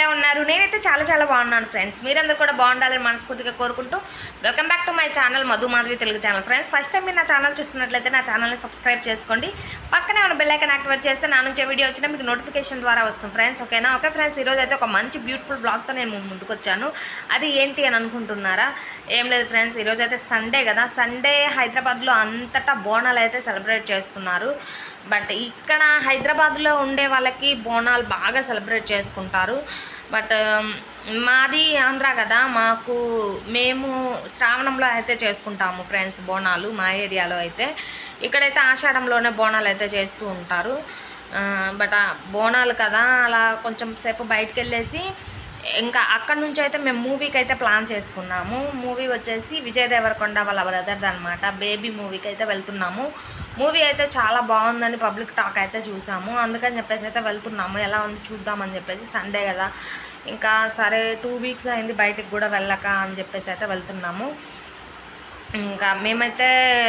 ఎలా ఉన్నారు నేనైతే చాలా చాలా బాగున్నాను ఫ్రెండ్స్ మీరందరూ కూడా బాగుండాలని మనస్ఫూర్తిగా కోరుకుంటూ welcome back to my channel Madhu Madhavi Telugu channel friends first time మీరు నా ఛానల్ చూస్తున్నట్లయితే నా ఛానల్ని సబ్స్క్రైబ్ చేసుకోండి పక్కనే ఉన్న బెల్ ఐకాన్ యాక్టివేట్ చేస్తే నా నుంచి వీడియో వచ్చినా మీకు నోటిఫికేషన్ ద్వారా వస్తుంది ఫ్రెండ్స్ ఓకేనా ఓకే ఫ్రెండ్స్ ఈరోజు అయితే ఒక మంచి బ్యూటిఫుల్ బ్లాగ్తో నేను మీ ముందుకు వచ్చాను అది ఏంటి అని అనుకుంటున్నారా ఏం లేదు ఫ్రెండ్స్ ఈరోజు అయితే సండే కదా సండే హైదరాబాద్లో అంతటా బోనాలు అయితే సెలబ్రేట్ చేస్తున్నారు బట్ ఇక్కడ హైదరాబాద్లో ఉండే వాళ్ళకి బోనాలు బాగా సెలబ్రేట్ చేసుకుంటారు బట్ మాది ఆంధ్ర కదా మాకు మేము శ్రావణంలో అయితే చేసుకుంటాము ఫ్రెండ్స్ బోనాలు మా ఏరియాలో అయితే ఇక్కడైతే ఆషాఢంలోనే బోనాలు అయితే చేస్తూ ఉంటారు ఆ, బట్ ఆ బోనాలు కదా అలా కొంచెం సేపు బయటకు వెళ్ళేసి ఇంకా అక్కడ నుంచి అయితే మేము మూవీకి అయితే ప్లాన్ చేసుకున్నాము మూవీ వచ్చేసి విజయ్ దేవరకొండ వాళ్ళ బ్రదర్ది అనమాట బేబీ మూవీకి అయితే వెళ్తున్నాము మూవీ అయితే చాలా బాగుందని పబ్లిక్ టాక్ అయితే చూసాము అందుకని చెప్పేసి అయితే వెళ్తున్నాము ఎలా ఉంది చూద్దామని చెప్పేసి సండే కదా ఇంకా సరే టూ వీక్స్ అయింది బయటికి కూడా వెళ్ళక అని చెప్పేసి అయితే వెళ్తున్నాము ఇంకా మేమైతే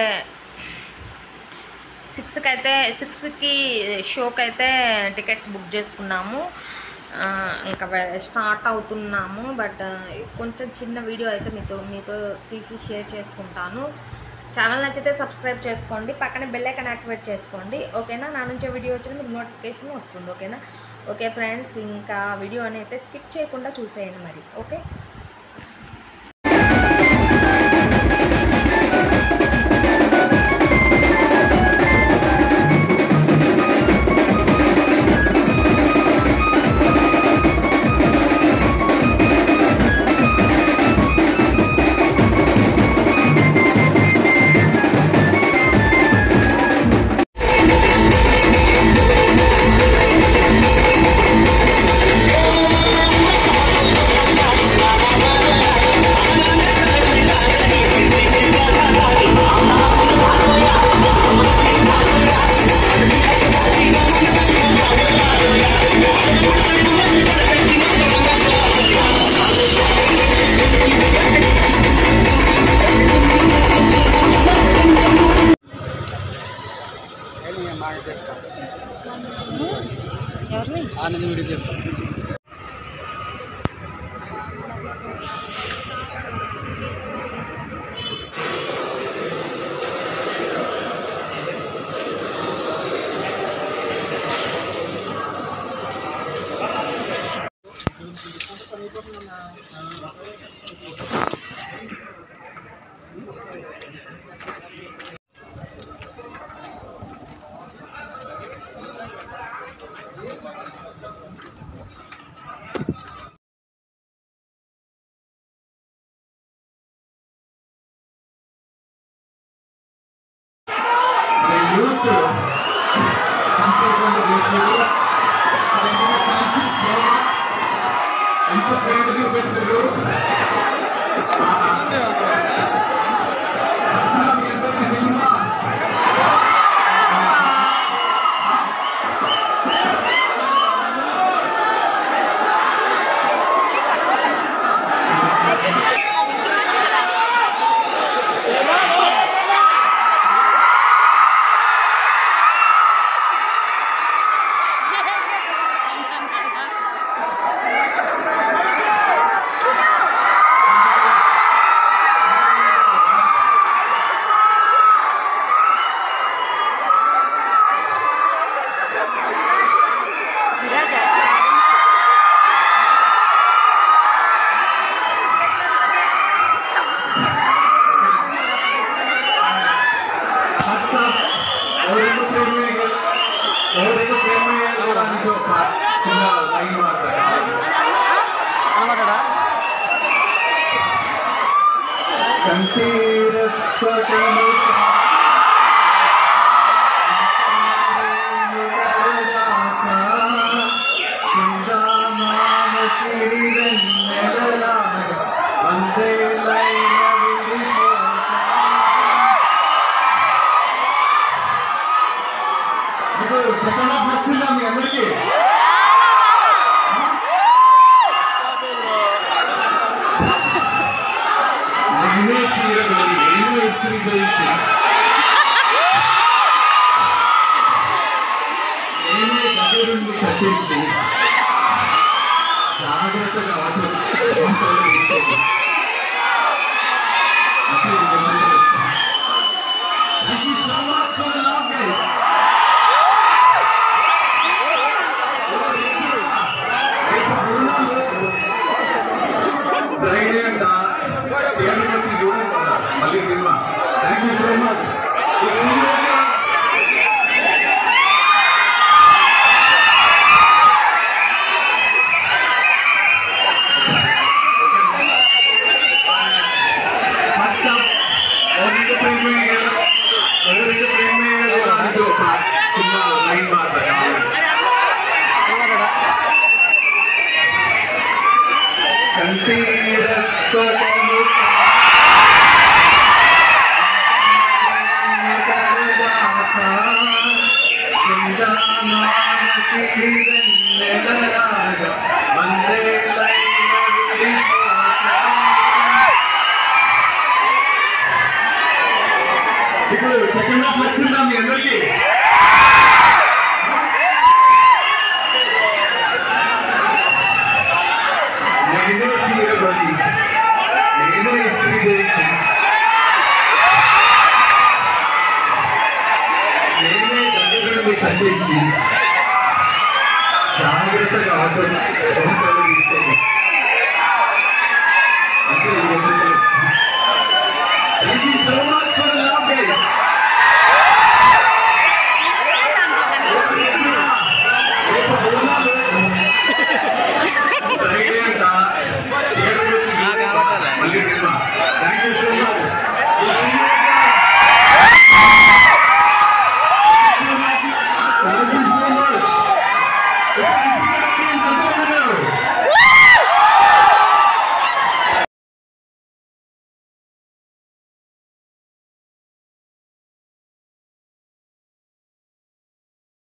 సిక్స్కి అయితే సిక్స్కి షోకి అయితే టికెట్స్ బుక్ చేసుకున్నాము ఆ, ఇంకా వె- స్టార్ట్ అవుతున్నాము బట్ కొంచెం చిన్న వీడియో అయితే మీతో మీతో తీసి షేర్ చేసుకుంటాను ఛానల్ నచ్చితే సబ్స్క్రైబ్ చేసుకోండి పక్కన బెల్ ఐకాన్ యాక్టివేట్ చేసుకోండి ఓకేనా నా నుంచి వీడియో వచ్చిన మీకు నోటిఫికేషన్ వస్తుంది ఓకేనా ఓకే ఫ్రెండ్స్ ఇంకా వీడియో అయితే స్కిప్ చేయకుండా చూసేయండి మరి ఓకే ఎవరిని ఆనంద్ వీడియో చెప్తా యూత్ కంప్లీట్ చేశారు థ్యాంక్ యూ సో మచ్ ఎంత ప్రేమ చూపిస్తారు మీ అందరికీ సినిమా ఫస్ట్ ఎవరైనా ప్రేమ ఎవరైనా ప్రేమ చేయడానికి ఒక చిన్న లైన్ మాట్లాడాలి అనమాటడా కంఠీరత్వకము చిందామామ శ్రీరన్నెడలాగ వందేలైన విడిపోతా మీకు సెకండ్ హాఫ్ నచ్చిందా మీ అందరికీ నేనే చీర కొని నేనే ఇస్త్రీ చేయించి నేనే దగ్గరుండి కట్టించి జాడ ఇప్పుడు సెకండ్ హాఫ్ నచ్చిందా మీ అందరికీ నేనే చీర బలి నేనే ఇస్త్రీ చేయించి నేనే దగ్గరుండి ఖండించి